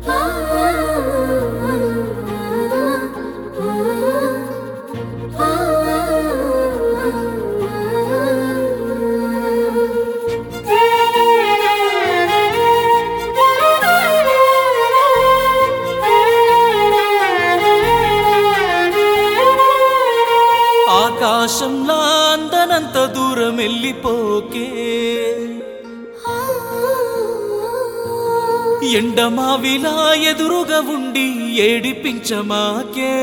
ఆకాశంలా అందనంత దూరం వెళ్ళిపోకే ఎండమావిలా ఎదురుగా ఉండి ఏడిపించమాకే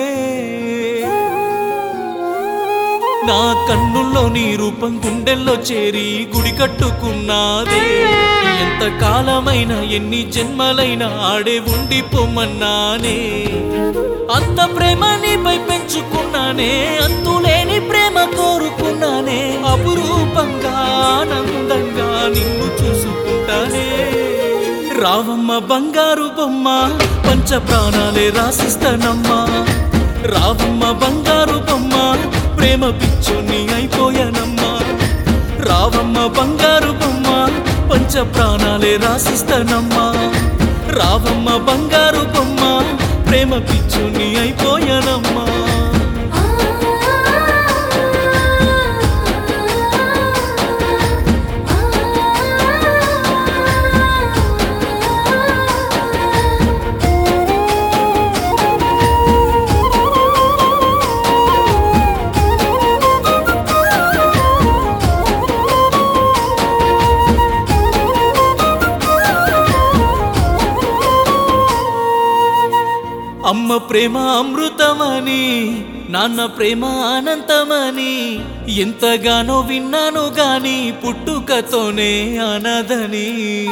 నా కన్నుల్లో నీ రూపం గుండెల్లో చేరి గుడి కట్టుకున్నాదే ఎంత కాలమైన ఎన్ని జన్మలైనా ఆడే ఉండి పొమ్మన్నానే అంత ప్రేమ నీపై పెంచుకున్నానే అంతులేని ప్రేమ కోరుకున్నానే అపురూపంగా ఆనందంగా నిన్ను చూసుకుంటానే రావమ్మ బంగారు బొమ్మ పంచ ప్రాణాలే రాసిస్తానమ్మా రావమ్మ బంగారు బొమ్మ ప్రేమ పిచ్చోని అయిపోయానమ్మా రావమ్మ బంగారు బొమ్మ పంచ ప్రాణాలే రాసిస్తానమ్మా రావమ్మ బంగారు బొమ్మ ప్రేమ పిచ్చోని అయిపోయానమ్మా అమ్మ ప్రేమ అమృతమని నాన్న ప్రేమ అనంతమని ఎంతగానో విన్నాను గాని పుట్టుకతోనే అనదని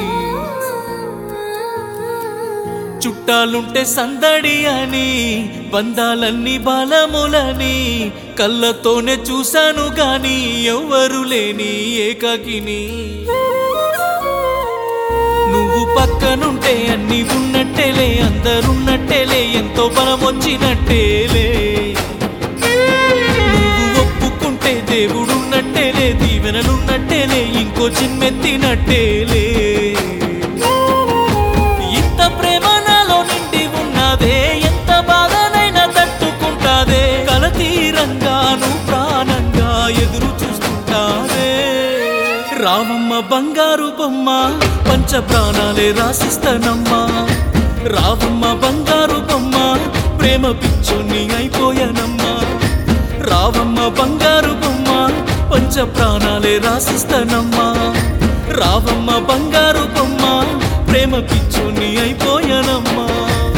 చుట్టాలుంటే సందడి అని బంధాలన్నీ బలములని కళ్ళతోనే చూశాను గాని ఎవ్వరు లేని ఏకాకిని నువ్వు పక్కనుంటే అన్ని ఉన్నట్టేలే అందరున్నట్టేలే ఎంతో బలం వచ్చినట్టేలే నువ్వు ఒప్పుకుంటే దేవుడున్నట్టేలే దీవెనలున్నట్టేలే ఇంకో చిమ్మెత్తినట్టేలే ఇంత ప్రేమ నాలో నిండి ఉన్నదే ఎంత బాధనైనా తట్టుకుంటాదే కలతీరంగాను ప్రాణంగా ఎదురు చూస్తుంటాదే రామమ్మ బంగారు బొమ్మ పంచ ప్రాణాలే రాసిస్తానమ్మా రావమ్మ బంగారు బొమ్మ ప్రేమ పిచ్చోని అయిపోయానమ్మా రావమ్మ బంగారు బొమ్మ పంచ ప్రాణాలే రాసిస్తానమ్మా రావమ్మ బంగారు బొమ్మ ప్రేమ పిచ్చోని అయిపోయానమ్మా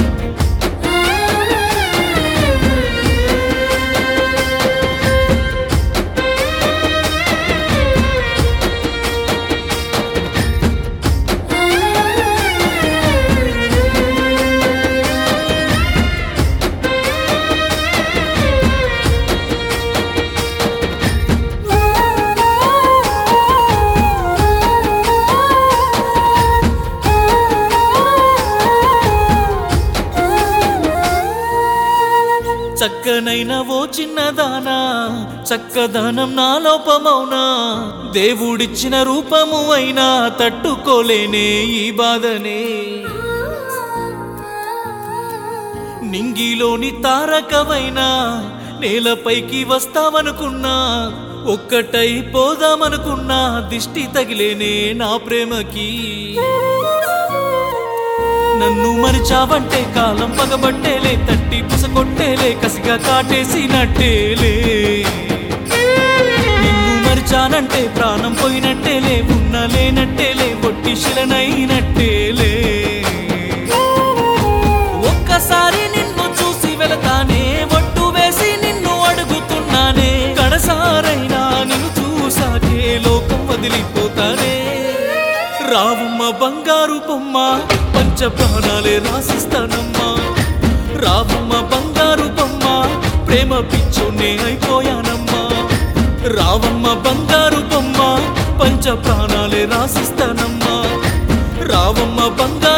చక్కనైన ఓ చిన్నదానా చక్కదనం నా లోపమౌనా దేవుడిచ్చిన రూపము అయినా తట్టుకోలేనే ఈ బాధనే నింగిలోని తారకవైనా నేలపైకి వస్తావనుకున్నా ఒక్కటై పోదామనుకున్నా దిష్టి తగిలేనే నా ప్రేమకి నన్ను మరిచావంటే కాలం పగబట్టేలే తట్టి పుసకొట్టేలే కసిగా కాటేసినట్టేలే నిన్ను మరిచానంటే ప్రాణం పోయినట్టేలే ఉన్న లేనట్టేలే పొట్టి శిలనైనట్టేలే ఒక్కసారి నిన్ను చూసి వెళతానే ఒట్టు వేసి నిన్ను అడుగుతున్నానే కడసారైనా నిన్ను చూసాకే లోకం వదిలిపోతానే రావమ్మ బంగారు బొమ్మ పంచ ప్రాణాలే రాసిస్తానమ్మా రావమ్మ బంగారు బొమ్మ ప్రేమ పిచ్చోనే అయిపోయానమ్మా రావమ్మ బంగారు బొమ్మ పంచ ప్రాణాలే రాసిస్తానమ్మా రావమ్మ బంగారు